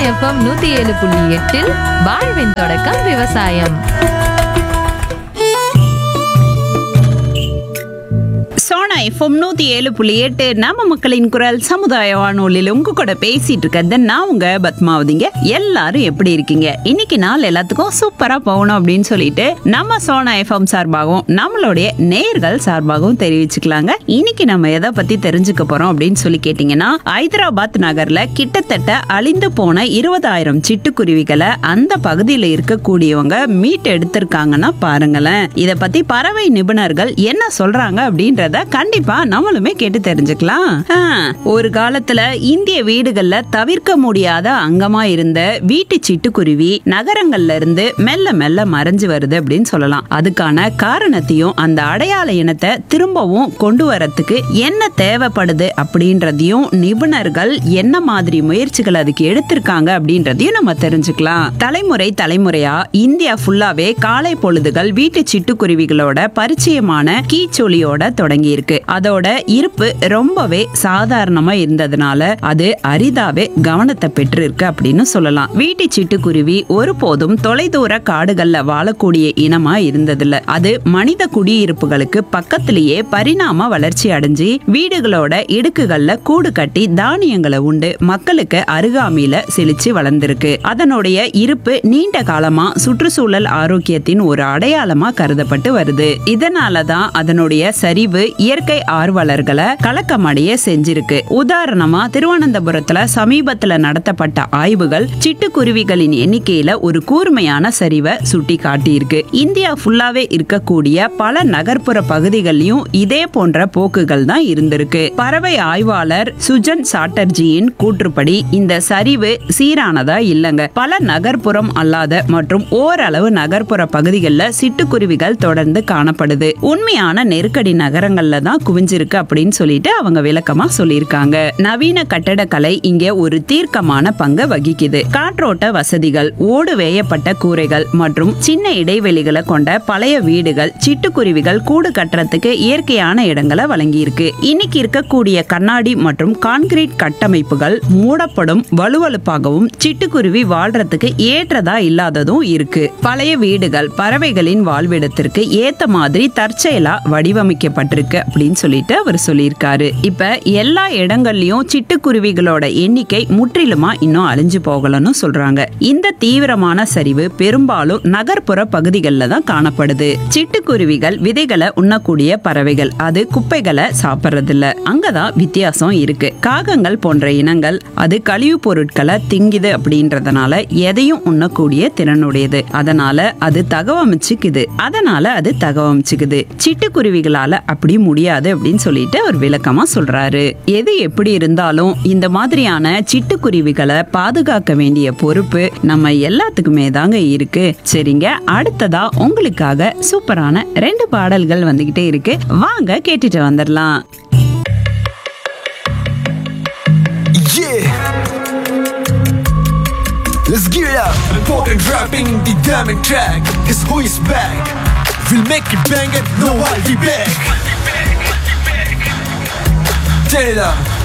FM நூத்தி ஏழு புள்ளி எட்டில் வாழ்வின் தொடக்கம் விவசாயம் சோனா எஃப்எம் நூத்தி ஏழு புள்ளி எட்டு நம்ம மக்களின் குரல் சமுதாய வானொலியில் உங்க கூட பேசிட்டு இருக்கிறது நான் உங்க பத்மாவதிங்க எல்லாரும் எப்படி இருக்கீங்க இன்னைக்கு நாள் எல்லாத்துக்கும் சூப்பரா போகணும் அப்படின்னு சொல்லிட்டு நம்ம சோனா எஃப்எம் சார்பாகவும் நம்மளுடைய நேர்கள் சார்பாகவும் தெரிவிச்சுக்கலாங்க இன்னைக்கு நம்ம எதை பத்தி தெரிஞ்சுக்க போறோம் அப்படின்னு சொல்லி கேட்டீங்கன்னா ஹைதராபாத் நகர்ல கிட்டத்தட்ட அழிந்து போன இருபதாயிரம் சிட்டுக்குருவிகளை அந்த பகுதியில் இருக்கக்கூடியவங்க மீட் எடுத்திருக்காங்கன்னா பாருங்களேன் இத பத்தி பறவை நிபுணர்கள் என்ன சொல்றாங்க அப்படின்றத கண்டிப்பா நம்மளுமே கேட்டு தெரிஞ்சுக்கலாம் ஆ, ஒரு காலத்துல இந்திய வீடுகள்ல தவிர்க்க முடியாத அங்கமா இருந்த வீட்டு சிட்டுக்குருவி நகரங்கள்ல இருந்து மெல்ல மெல்ல மறைஞ்சு வருது அப்படின்னு சொல்லலாம் அதுக்கான காரணத்தையும் அந்த அடையாள இனத்தை திரும்பவும் கொண்டு வரத்துக்கு என்ன தேவைப்படுது அப்படின்றதையும் நிபுணர்கள் என்ன மாதிரி முயற்சிகள் அதுக்கு எடுத்திருக்காங்க அப்படின்றதையும் நம்ம தெரிஞ்சுக்கலாம் தலைமுறை தலைமுறையா இந்தியா ஃபுல்லாவே காலை பொழுதுகள் வீட்டு சிட்டுக்குருவிகளோட பரிச்சயமான கீச்சொலியோட தொடங்கி இருக்கு அதோட இருப்பு ரொம்பவே சாதாரணமா இருந்ததுனால அது அரிதாவே கவனத்தை பெற்றிருக்கு அப்படின்னு சொல்லலாம் வீட்டு சிட்டுக்குருவி ஒருபோதும் தொலைதூர காடுகள்ல வாழக்கூடிய இனமா இருந்ததில்ல அது மனித குடியிருப்புகளுக்கு பக்கத்திலேயே பரிணாம வளர்ச்சி அடைஞ்சு வீடுகளோட இடுக்குகள்ல கூடு கட்டி தானியங்களை உண்டு மக்களுக்கு அருகாமையில செழிச்சு வளர்ந்திருக்கு அதனுடைய இருப்பு நீண்ட காலமா சுற்றுச்சூழல் ஆரோக்கியத்தின் ஒரு அடையாளமா கருதப்பட்டு வருது இதனாலதான் அதனுடைய சரிவு இயற்கை ஆர்வலர்களை கலக்கமடைய செஞ்சிருக்கு உதாரணமா திருவனந்தபுரத்துல சமீபத்துல நடத்தப்பட்ட ஆய்வுகள் சிட்டுக்குருவிகளின் எண்ணிக்கையில ஒரு கூர்மையான சரிவை சுட்டி காட்டியிருக்கு இந்தியா ஃபுல்லாவே இருக்கக்கூடிய பல நகர்ப்புற பகுதிகளிலும் இதே போன்ற போக்குகள் தான் இருந்திருக்கு பறவை ஆய்வாளர் சுஜன் சாட்டர்ஜியின் கூற்றுப்படி இந்த சரிவு சீரானதா இல்லைங்க பல நகர்ப்புறம் அல்லாத மற்றும் ஓரளவு நகர்ப்புற பகுதிகளில் சிட்டுக்குருவிகள் தொடர்ந்து காணப்படுது உண்மையான நெருக்கடி நகரங்கள்ல தான் குவிஞ்சிருக்கு அப்படின்னு சொல்லிட்டு அவங்க விளக்கமா சொல்லியிருக்காங்க நவீன கட்டடக்கலை இங்க ஒரு தீர்க்கமான பங்கை வகிக்குது காற்றோட்ட வசதிகள் ஓடு வேயப்பட்ட கூரைகள் மற்றும் சின்ன இடைவெளிகளை கொண்ட பழைய வீடுகள் சிட்டுக்குருவிகள் கூடு கட்டுறதுக்கு இயற்கையான இடங்களை வழங்கியிருக்கு இன்னைக்கு இருக்கக்கூடிய கண்ணாடி மற்றும் கான்கிரீட் கட்டமைப்புகள் மூடப்படும் வலுவழுப்பாகவும் சிட்டுக்குருவி வாழ்றதுக்கு ஏற்றதா இல்லாததும் இருக்கு பழைய வீடுகள் பறவைகளின் வாழ்விடத்திற்கு ஏத்த மாதிரி தற்செயலா வடிவமைக்கப்பட்டிருக்கு அப்படின்னு சொல்லிட்டு அவர் சொல்லியிருக்காரு இப்ப எல்லா இடங்கள்லயும் சிட்டுக்குருவிகளோட எண்ணிக்கை முற்றிலுமா இன்னும் அழிஞ்சு போகலன்னு சொல்றாங்க இந்த தீவிரமான சரிவு பெரும்பாலும் நகர்ப்புற பகுதிகளில் தான் காணப்படுது சிட்டுக்குருவிகள் விதைகளை உண்ணக்கூடிய பறவைகள் அது குப்பைகளை சாப்பிட்றதில்ல அங்கதான் வித்தியாசம் இருக்கு காகங்கள் போன்ற இனங்கள் அது கழிவுப் பொருட்களை திங்குது அப்படின்றதுனால எதையும் உண்ணக்கூடிய திறனுடையது அதனால அது தகவமைச்சுக்குது அதனால அது தகவமைச்சுக்குது சிட்டுக்குருவிகளால அப்படி முடியாது அப்படின்னு சொல்லிட்டு அவர் விளக்கமா சொல்றாரு எது எப்படி இருந்தாலும் இந்த மாதிரியான சிட்டுக்குருவிகளை பாதுகாக்க வேண்டிய பொறுப்பு நம்ம எல்லாத்துக்குமே தாங்க இருக்கு சரிங்க அடுத்ததா உங்களுக்காக சூப்பரான ரெண்டு பாடல்கள் வந்துகிட்டே இருக்கு வாங்க கேட்டுட்டு வந்துடலாம் Yeah. Let's gear it up. Important rapping the diamond track. Cause who is back? We'll make it bang it, no I'll be back. Turn it up.